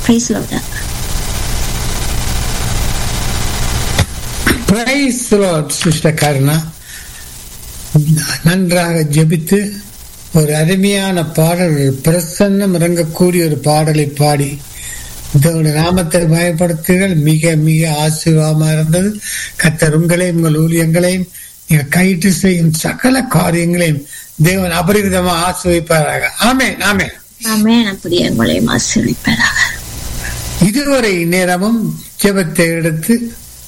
Price Lord praise sister Karuna நன்றாக ஜெபித்து ஒரு அருமையான பாடல் ஒரு பிரசன்னம் இறங்கக்கூடிய ஒரு பாடலை பாடி இதோட நாமத்தை பயப்படுத்துகள் மிக மிக ஆசீர்வாதமா இருந்தது கத்தர் உங்களையும் உங்கள் ஊழியங்களையும் நீங்கள் கைட்டு செய்யும் சகல காரியங்களையும் தேவன் அபரிவிதமா ஆசிர்விப்பாராக ஆமென் ஆமென் ஆமென் அப்படியே உங்களையும் ஆசீர்வதிப்பாராக இதுவரை நேரமும் ஜெபத்தை எடுத்து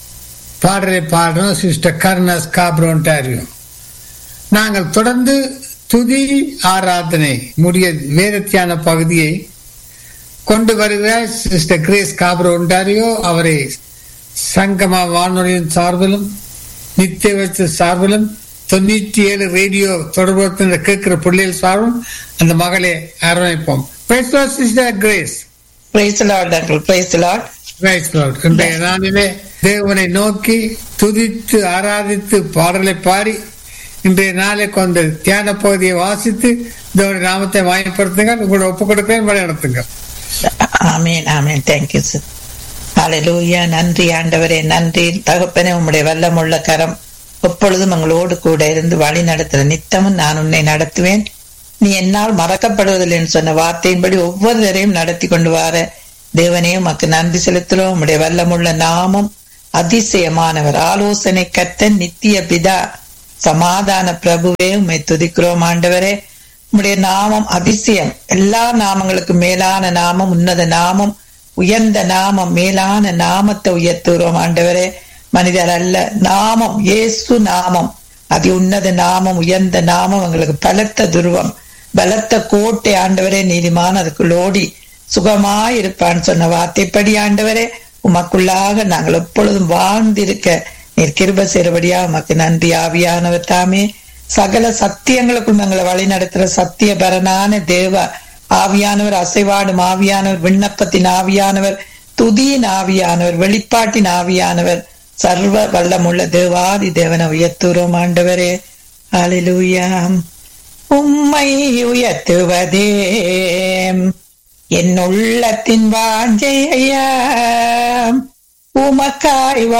பாடலை பாடுறோம் சிஸ்டர் கர்னஸ் காப்ரோன்டாரியோ நாங்கள் தொடர்ந்து துதி ஆராதனை முடிய வேதத்தியான பகுதியை கொண்டு வருகிறார் சிஸ்டர் கிரேஸ் காப்ரோ ஒன்டாரியோ அவரை சங்கமா வானொலியின் சார்பிலும் நித்திய வச்ச சார்பிலும் தொண்ணூற்றி ஏழு ரேடியோ தொடர்பு கேட்கிற பிள்ளைகள் சார்பிலும் அந்த மகளை அரவணைப்போம் sister Grace praise Lord uncle praise Lord Praise God. இன்றைய நாளிலே தேவனை நோக்கி துதித்து ஆராதித்து பாடலை பாடி இன்றைய நாளை கொண்ட தியான பகுதியை வாசித்து தேவனுடைய நாமத்தை வாய்ப்படுத்துங்கள் உங்களோட ஒப்பு கொடுக்கிறேன் வழி நடத்துங்க ஆமீன் ஆமீன் தேங்க்யூ சார் ஹalleluya நன்றி ஆண்டவரே நன்றி தகப்பனே உம்முடைய வல்லமுள்ள கரம் எப்பொழுதும் எங்களோடு கூட இருந்து வழி நடத்துற நித்தமும் நான் உன்னை நடத்துவேன் நீ என்னால் மறக்கப்படுவதில்லை என்று சொன்ன வார்த்தையின்படி ஒவ்வொருவரையும் நடத்தி கொண்டு வார தேவனே உமக்கு நன்றி செலுத்துகிறோம் உம்முடைய வல்லமுள்ள நாமம் அதிசயமானவர் ஆலோசனை கத்தன் நித்திய பிதா சமாதான பிரபுவே உம்மை துதிக்கிறோம் ஆண்டவரே உம்முடைய நாமம் அதிசயம் எல்லா நாமங்களுக்கும் மேலான நாமம் உன்னத நாமம் உயர்ந்த நாமம் மேலான நாமத்தை உயர்த்துகிறோம் ஆண்டவரே மனிதர் அல்ல நாமம் இயேசு நாமம் அதி உன்னத நாமம் உயர்ந்த நாமம் எங்களுக்கு பலத்த துருவம் பலத்த கோட்டை ஆண்டவரே நீதிமான அதுக்குள்ளோடி சுகமாயிருப்பான்னு சொன்ன வார்த்தைப்படி ஆண்டவரே உமக்குள்ளாக நாங்கள் எப்பொழுதும் வாழ்ந்திருக்க நீர் கிருப சேரபடியா உமக்கு நன்றி ஆவியானவர் தாமே சகல சத்தியங்களுக்குள் எங்களை வழி நடத்துற சத்திய பரனான தேவ ஆவியானவர் அசைவாடும் ஆவியானவர் விண்ணப்பத்தின் ஆவியானவர் துதியின் ஆவியானவர் வெளிப்பாட்டின் ஆவியானவர் சர்வ வல்லமுள்ள தேவாதி தேவனை உயர்த்துறோம் ஆண்டவரே அலிலூயா உம்மை உயர்த்துவதே என் உள்ளத்தின் வாஞ்சையா உமக்காய்